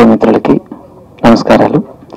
పాత్రికేయ మిత్రులకి నమస్కారాలు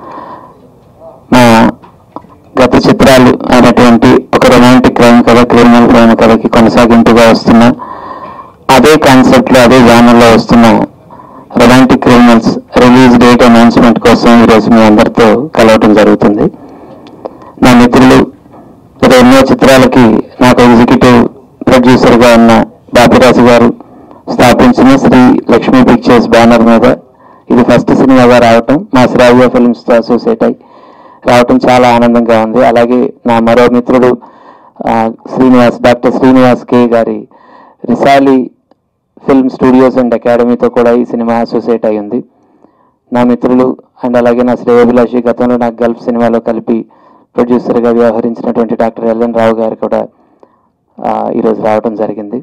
మా గత చిత్రాలు అయినటువంటి ఒక రొమాంటిక్ క్రైమ్ కథ క్రిమినల్ ప్రేమ కథకి కొనసాగింపుగా వస్తున్న అదే కాన్సెప్ట్లో అదే జానర్లో వస్తున్న romantic criminals release date announcement కోసం ఈరోజు మీ అందరితో కలవటం జరుగుతుంది నా మిత్రులు గత ఎన్నో చిత్రాలకి నాకు ఎగ్జిక్యూటివ్ ప్రొడ్యూసర్గా ఉన్న బాపిరాజు గారు స్థాపించిన శ్రీ లక్ష్మీ పిక్చర్స్ బ్యానర్ మీద ఇది ఫస్ట్ సినిమాగా రావటం మా శ్రావ్య ఫిల్మ్స్తో అసోసియేట్ అయి రావటం చాలా ఆనందంగా ఉంది అలాగే నా మరో మిత్రుడు ఆ, శ్రీనివాస్ డాక్టర్ శ్రీనివాస్ కే గారి రిసాలి ఫిల్మ్ స్టూడియోస్ అండ్ అకాడమీతో కూడా ఈ సినిమా అసోసియేట్ అయ్యింది నా మిత్రులు అండ్ అలాగే నా శ్రేయోభిలాషి గతంలో నాకు గల్ఫ్ సినిమాలో కలిపి ప్రొడ్యూసర్గా వ్యవహరించినటువంటి డాక్టర్ ఎల్ఎన్ రావు గారు కూడా ఆ, ఈరోజు రావడం జరిగింది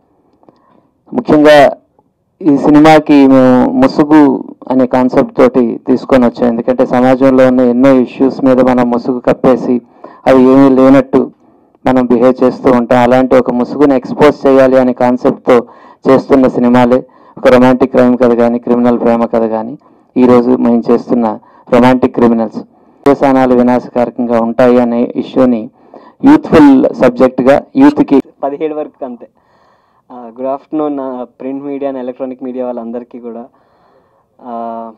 ముఖ్యంగా ఈ సినిమాకి మేము ముసుగు అనే కాన్సెప్ట్ తోటి తీసుకొని వచ్చాం ఎందుకంటే సమాజంలో ఉన్న ఎన్నో ఇష్యూస్ మీద మనం ముసుగు కప్పేసి అవి ఏమీ లేనట్టు మనం బిహేవ్ చేస్తూ ఉంటాం అలాంటి ఒక ముసుగుని ఎక్స్పోజ్ చేయాలి అనే కాన్సెప్ట్తో చేస్తున్న సినిమాలే ఒక రొమాంటిక్ క్రైమ్ కథ కానీ క్రిమినల్ ప్రేమ కథ కానీ ఈరోజు మేము చేస్తున్న రొమాంటిక్ క్రిమినల్స్ దేశానాలు వినాశకారకంగా ఉంటాయి అనే ఇష్యూని యూత్ఫుల్ సబ్జెక్ట్గా యూత్కి పదిహేడు వరకు అంతే good afternoon print media and electronic media వాళ్ళందరికీ కూడా ఆ,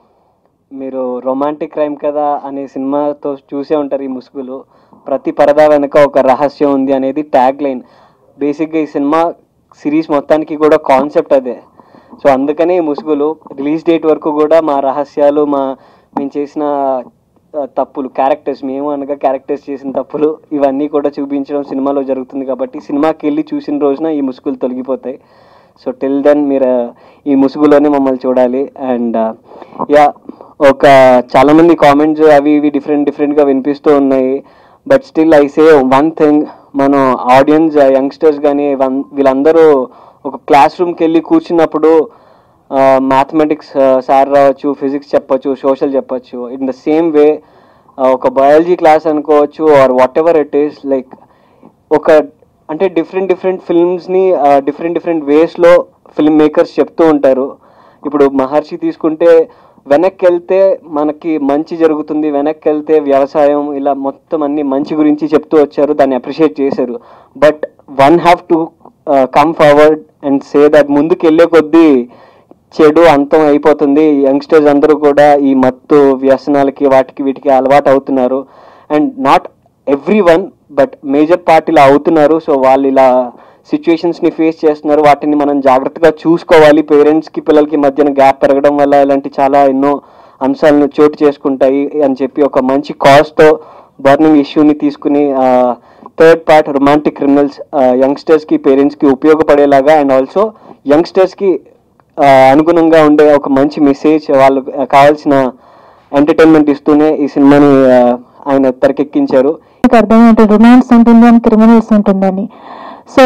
మీరు రొమాంటిక్ క్రైమ్ కదా అనే సినిమాతో చూసే ఉంటారు ఈ ముసుగులు ప్రతి పరదా వెనుక ఒక రహస్యం ఉంది అనేది ట్యాగ్ లైన్ బేసిక్గా ఈ సినిమా సిరీస్ మొత్తానికి కూడా కాన్సెప్ట్ అదే సో అందుకనే ఈ ముసుగులు రిలీజ్ డేట్ వరకు కూడా మా రహస్యాలు మా మేము చేసిన ఆ, తప్పులు క్యారెక్టర్స్ మేము అనగా క్యారెక్టర్స్ చేసిన తప్పులు ఇవన్నీ కూడా చూపించడం సినిమాలో జరుగుతుంది కాబట్టి సినిమాకి వెళ్ళి చూసిన రోజున ఈ ముసుగులు తొలగిపోతాయి సో టిల్ దెన్ మీరు ఈ ముసుగులోనే మమ్మల్ని చూడాలి అండ్ యా ఒక చాలా మంది కామెంట్స్ అవి ఇవి డిఫరెంట్ డిఫరెంట్గా వినిపిస్తూ ఉన్నాయి but still I say one thing మనం ఆడియన్స్ యంగ్స్టర్స్ కానీ వీళ్ళందరూ ఒక క్లాస్ రూమ్కి వెళ్ళి కూర్చున్నప్పుడు మ్యాథమెటిక్స్ సార్ రావచ్చు ఫిజిక్స్ చెప్పొచ్చు సోషల్ చెప్పొచ్చు ఇన్ ద సేమ్ వే ఒక బయాలజీ క్లాస్ అనుకోవచ్చు or whatever it is like ఒక అంటే డిఫరెంట్ డిఫరెంట్ ఫిల్మ్స్ని డిఫరెంట్ డిఫరెంట్ వేస్లో ఫిల్మ్ మేకర్స్ చెప్తూ ఉంటారు ఇప్పుడు మహర్షి తీసుకుంటే వెనక్కి వెళ్తే మనకి మంచి జరుగుతుంది వెనక్కి వెళ్తే వ్యవసాయం ఇలా మొత్తం అన్ని మంచి గురించి చెప్తూ వచ్చారు దాన్ని అప్రిషియేట్ చేశారు but one have to come forward and say that ముందుకు వెళ్ళే కొద్దీ చెడు అంతం అయిపోతుంది యంగ్స్టర్స్ అందరూ కూడా ఈ మత్తు వ్యసనాలకి వాటికి వీటికి అలవాటు అవుతున్నారు and not everyone but major part ఇలా అవుతున్నారు సో వాళ్ళు ఇలా సిచ్యువేషన్స్ని ఫేస్ చేస్తున్నారు వాటిని మనం జాగ్రత్తగా చూసుకోవాలి పేరెంట్స్కి పిల్లలకి మధ్యన గ్యాప్ పెరగడం వల్ల ఇలాంటి చాలా ఎన్నో అంశాలను చోటు చేసుకుంటాయి అని చెప్పి ఒక మంచి కాజ్తో బర్నింగ్ ఇష్యూని తీసుకుని థర్డ్ పార్ట్ రొమాంటిక్ క్రిమినల్స్ యంగ్స్టర్స్కి పేరెంట్స్కి ఉపయోగపడేలాగా అండ్ ఆల్సో యంగ్స్టర్స్కి అనుగుణంగా ఉండే ఒక మంచి మెసేజ్ వాళ్ళకు కావాల్సిన ఎంటర్టైన్మెంట్ ఇస్తూనే ఈ సినిమాని ఆ, ఆయన తెరకెక్కించారు నాకు అర్థమైంది రొమాన్స్ ఉంటుంది అని క్రిమినల్స్ ఉంటుందని సో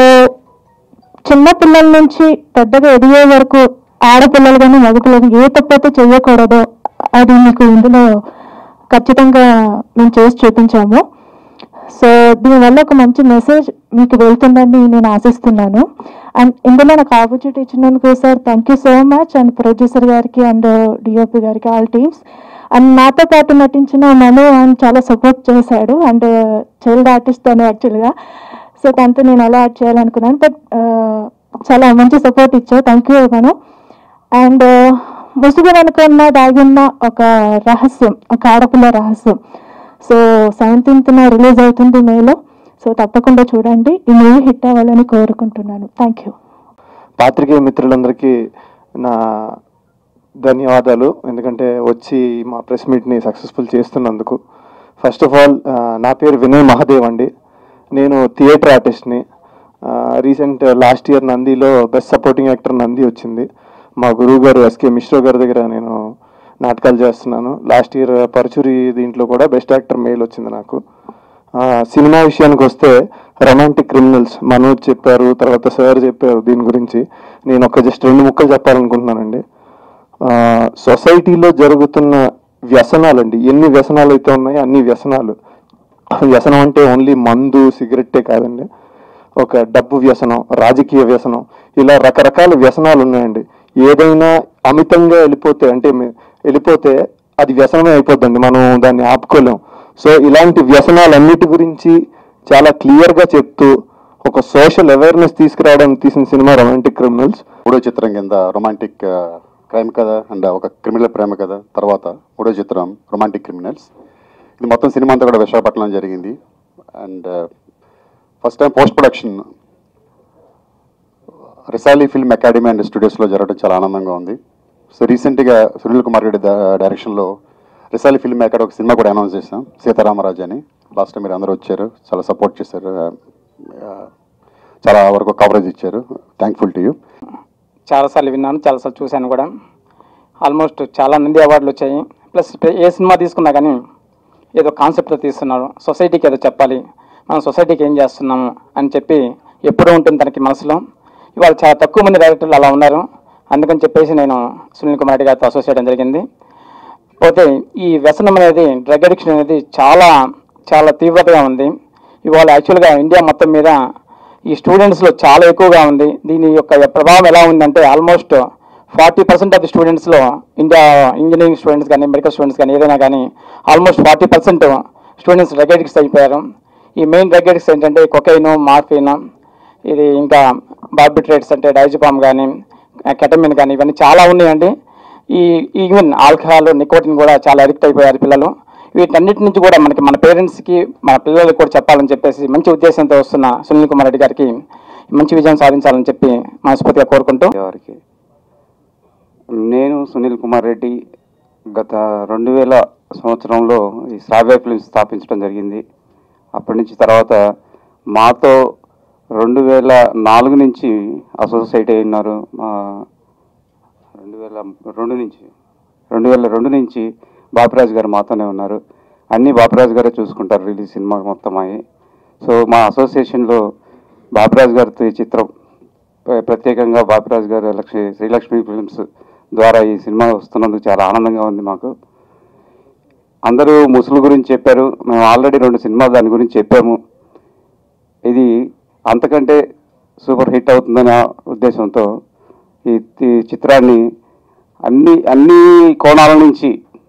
చిన్న పిల్లల నుంచి పెద్దగా ఎదిగే వరకు ఆడపిల్లలు కానీ మగపిల్లలు ఏ తప్పైతే చేయకూడదో అది మీకు ఇందులో ఖచ్చితంగా మేము చేసి చూపించాము సో దీనివల్ల ఒక మంచి మెసేజ్ మీకు వెళ్తుందని నేను ఆశిస్తున్నాను అండ్ ఇందులో నాకు ఆపర్చునిటీ ఇచ్చినందుకు sir thank you so much and producer గారికి అండ్ డిఓపి గారికి ఆల్ టీమ్స్ అండ్ నాతో పాటు నటించిన మను అండ్ చాలా సపోర్ట్ చేశాడు అండ్ చైల్డ్ ఆర్టిస్ట్ తను యాక్చువల్గా సో తనతో నేను ఎలా యాడ్ చేయాలనుకున్నాను బట్ చాలా మంచి సపోర్ట్ ఇచ్చావు థ్యాంక్ యూ మను అండ్ ముసుగు వెనుకన్న దాగిన్న ఒక రహస్యం ఒక ఆడపిల్ల రహస్యం సో సెవెంటీన్త్న రిలీజ్ అవుతుంది మేలో సో తప్పకుండా చూడండి ఈ మూవీ హిట్ అవ్వాలని కోరుకుంటున్నాను థ్యాంక్ యూ పాత్రికేయ మిత్రులందరికీ నా ధన్యవాదాలు ఎందుకంటే వచ్చి మా ప్రెస్ మీట్ని సక్సెస్ఫుల్ చేస్తున్నందుకు ఫస్ట్ ఆఫ్ ఆల్ నా పేరు వినయ్ మహాదేవ్ అండి నేను థియేటర్ ఆర్టిస్ట్ని రీసెంట్ లాస్ట్ ఇయర్ నందిలో బెస్ట్ సపోర్టింగ్ యాక్టర్ నంది వచ్చింది మా గురువు గారు ఎస్కే మిశ్రో గారి దగ్గర నేను నాటకాలు చేస్తున్నాను లాస్ట్ ఇయర్ పరచురి దీంట్లో కూడా బెస్ట్ యాక్టర్ మెయిల్ వచ్చింది నాకు ఆ, సినిమా విషయానికి వస్తే రొమాంటిక్ క్రిమినల్స్ మనోజ్ చెప్పారు తర్వాత సార్ చెప్పారు దీని గురించి నేను ఒక జస్ట్ రెండు ముక్కలు చెప్పాలనుకుంటున్నానండి ఆ, సొసైటీలో జరుగుతున్న వ్యసనాలండి ఎన్ని వ్యసనాలు అయితే ఉన్నాయో అన్ని వ్యసనాలు వ్యసనం అంటే ఓన్లీ మందు సిగరెట్టే కాదండి ఒక డబ్బు వ్యసనం రాజకీయ వ్యసనం ఇలా రకరకాల వ్యసనాలు ఉన్నాయండి ఏదైనా అమితంగా వెళ్ళిపోతే అంటే మీ- వెళ్ళిపోతే అది వ్యసనమే అయిపోద్దండి మనం దాన్ని ఆపుకోలేం సో ఇలాంటి వ్యసనాలన్నిటి గురించి చాలా క్లియర్గా చెప్తూ ఒక సోషల్ అవేర్నెస్ తీసుకురావడానికి తీసిన సినిమా రొమాంటిక్ క్రిమినల్స్ మూడో చిత్రం కింద రొమాంటిక్ క్రైమ్ కథ అండ్ ఒక క్రిమినల్ ప్రేమ కథ తర్వాత మూడో చిత్రం రొమాంటిక్ క్రిమినల్స్ ఇది మొత్తం సినిమా అంతా కూడా విశాఖపట్నం జరిగింది and first time post production Risali film academy and స్టూడియోస్లో జరగడం చాలా ఆనందంగా ఉంది సో రీసెంట్గా సునీల్ కుమార్ రెడ్డి ద- డైరెక్షన్లో రిసాలి ఫిల్మ్ అకాడమీ ఒక సినిమా కూడా అనౌన్స్ చేశాం సీతారామరాజు అని లాస్ట్ టైం మీరు అందరూ వచ్చారు చాలా సపోర్ట్ చేశారు ఆ, చాలా వరకు కవరేజ్ ఇచ్చారు థ్యాంక్ఫుల్ టు యూ చాలాసార్లు విన్నాను చాలాసార్లు చూశాను కూడా ఆల్మోస్ట్ చాలా నంది అవార్డులు వచ్చాయి ప్లస్ ఏ సినిమా తీసుకున్నా కానీ ఏదో కాన్సెప్ట్తో తీస్తున్నారు సొసైటీకి ఏదో చెప్పాలి మనం సొసైటీకి ఏం చేస్తున్నాము అని చెప్పి ఎప్పుడూ ఉంటుంది తనకి మనసులో ఇవాళ చాలా తక్కువ మంది డైరెక్టర్లు అలా ఉన్నారు అందుకని చెప్పేసి నేను సునీల్ కుమార్ రెడ్డి గారితో అసోసియేట్ అవ్వడం జరిగింది పోతే ఈ వ్యసనం అనేది డ్రగ్ అడిక్షన్ అనేది చాలా చాలా తీవ్రతగా ఉంది ఇవాళ యాక్చువల్గా ఇండియా మొత్తం మీద ఈ స్టూడెంట్స్లో చాలా ఎక్కువగా ఉంది దీని యొక్క ప్రభావం ఎలా ఉందంటే almost forty percent of the స్టూడెంట్స్లో ఇండియా ఇంజనీరింగ్ స్టూడెంట్స్ కానీ మెడికల్ స్టూడెంట్స్ కానీ ఏదైనా కానీ almost forty percent students drug addicts అయిపోయారు ఈ మెయిన్ డ్రగ్ అడిక్ట్స్ ఏంటంటే కొకైన్ మార్ఫిన్ ఇది ఇంకా బార్బిట్రేట్స్ అంటే డైజపామ్ కానీ కెటమిన్ కానీ ఇవన్నీ చాలా ఉన్నాయండి ఈ ఈవెన్ ఆల్కహాల్ నికోటిన్ కూడా చాలా అడిక్ట్ అయిపోయారు పిల్లలు వీటన్నిటి నుంచి కూడా మనకి మన పేరెంట్స్కి మన పిల్లలకు కూడా చెప్పాలని చెప్పేసి మంచి ఉద్దేశంతో వస్తున్న సునీల్ కుమార్ రెడ్డి గారికి మంచి విజయం సాధించాలని చెప్పి మనస్ఫూర్తిగా కోరుకుంటూ వారికి నేను సునీల్ కుమార్ రెడ్డి గత రెండు వేల సంవత్సరంలో ఈ శ్రావ్య ఫిల్మ్స్ స్థాపించడం జరిగింది అప్పటి నుంచి తర్వాత మాతో రెండు వేల నాలుగు నుంచి అసోసియేట్ అయి ఉన్నారు మా రెండు వేల రెండు నుంచి రెండు వేల రెండు నుంచి బాపిరాజు గారు మాతోనే ఉన్నారు అన్ని బాపిరాజు గారే చూసుకుంటారు రిలీజ్ సినిమా మొత్తం అయ్యి సో మా అసోసియేషన్లో బాపిరాజు గారితో ఈ చిత్రం ప్ర- ప్రత్యేకంగా బాపిరాజు గారు లక్ష్మి శ్రీలక్ష్మి ఫిల్మ్స్ ద్వారా ఈ సినిమా వస్తున్నందుకు చాలా ఆనందంగా ఉంది మాకు అందరూ ముసులు గురించి చెప్పారు మేము ఆల్రెడీ రెండు సినిమాలు దాని గురించి చెప్పాము ఇది అంతకంటే సూపర్ హిట్ అవుతుందనే ఉద్దేశంతో ఈ ఈ చిత్రాన్ని అన్ని అన్ని కోణాల నుంచి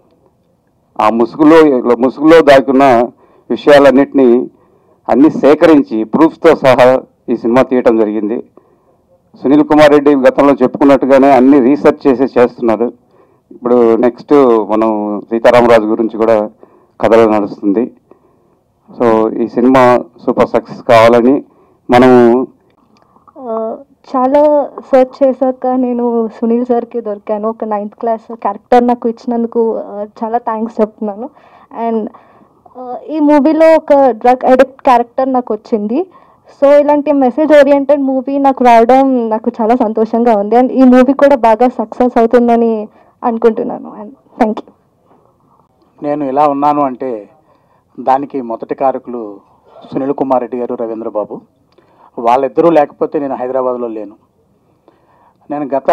ఆ ముసుగులో ముసుగులో దాక్కున్న విషయాలన్నింటినీ అన్ని సేకరించి ప్రూఫ్తో సహా ఈ సినిమా తీయటం జరిగింది సునీల్ కుమార్ రెడ్డి గతంలో చెప్పుకున్నట్టుగానే అన్ని రీసెర్చ్ చేసి చేస్తున్నారు ఇప్పుడు నెక్స్ట్ మనం సీతారామరాజు గురించి కూడా కథలో నడుస్తుంది సో ఈ సినిమా సూపర్ సక్సెస్ కావాలని మనము ఆ, చాలా సెర్చ్ చేశాక నేను సునీల్ సార్కి దొరికాను ఒక నైన్త్ క్లాస్ క్యారెక్టర్ నాకు ఇచ్చినందుకు ఆ, చాలా థ్యాంక్స్ చెప్తున్నాను అండ్ ఈ మూవీలో ఒక డ్రగ్ అడిక్ట్ క్యారెక్టర్ నాకు వచ్చింది సో ఇలాంటి మెసేజ్ ఓరియంటెడ్ మూవీ నాకు రావడం నాకు చాలా సంతోషంగా ఉంది అండ్ ఈ మూవీ కూడా బాగా సక్సెస్ అవుతుందని అనుకుంటున్నాను అండ్ థ్యాంక్ యూ నేను ఇలా ఉన్నాను అంటే దానికి మొదటి కారకులు సునీల్ కుమార్ రెడ్డి గారు రవీంద్ర బాబు వాళ్ళిద్దరూ లేకపోతే నేను హైదరాబాద్లో లేను నేను గత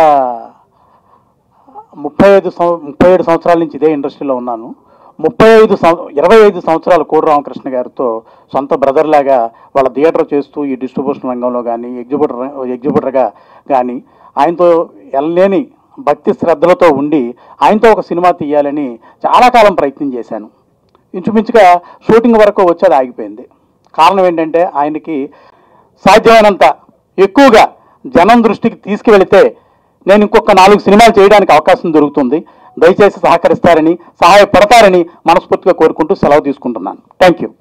ముప్పై ఐదు సం ముప్పై ఏడు సంవత్సరాల నుంచి ఇదే ఇండస్ట్రీలో ఉన్నాను ముప్పై ఐదు సం ఇరవై ఐదు సంవత్సరాలు కోడి రామకృష్ణ గారితో సొంత బ్రదర్ లాగా వాళ్ళ థియేటర్ చేస్తూ ఈ డిస్ట్రిబ్యూషన్ రంగంలో కానీ ఎగ్జిబిటర్ ఎగ్జిబిటర్గా కానీ ఆయనతో వెళ్ళలేని భక్తి శ్రద్ధలతో ఉండి ఆయనతో ఒక సినిమా తీయాలని చాలా కాలం ప్రయత్నం చేశాను ఇంచుమించుగా షూటింగ్ వరకు వచ్చేది ఆగిపోయింది కారణం ఏంటంటే ఆయనకి సాధ్యమైనంత ఎక్కువగా జనం దృష్టికి తీసుకువెళితే నేను ఇంకొక నాలుగు సినిమాలు చేయడానికి అవకాశం దొరుకుతుంది దయచేసి సహకరిస్తారని సహాయపడతారని మనస్ఫూర్తిగా కోరుకుంటూ సెలవు తీసుకుంటున్నాను థ్యాంక్ యూ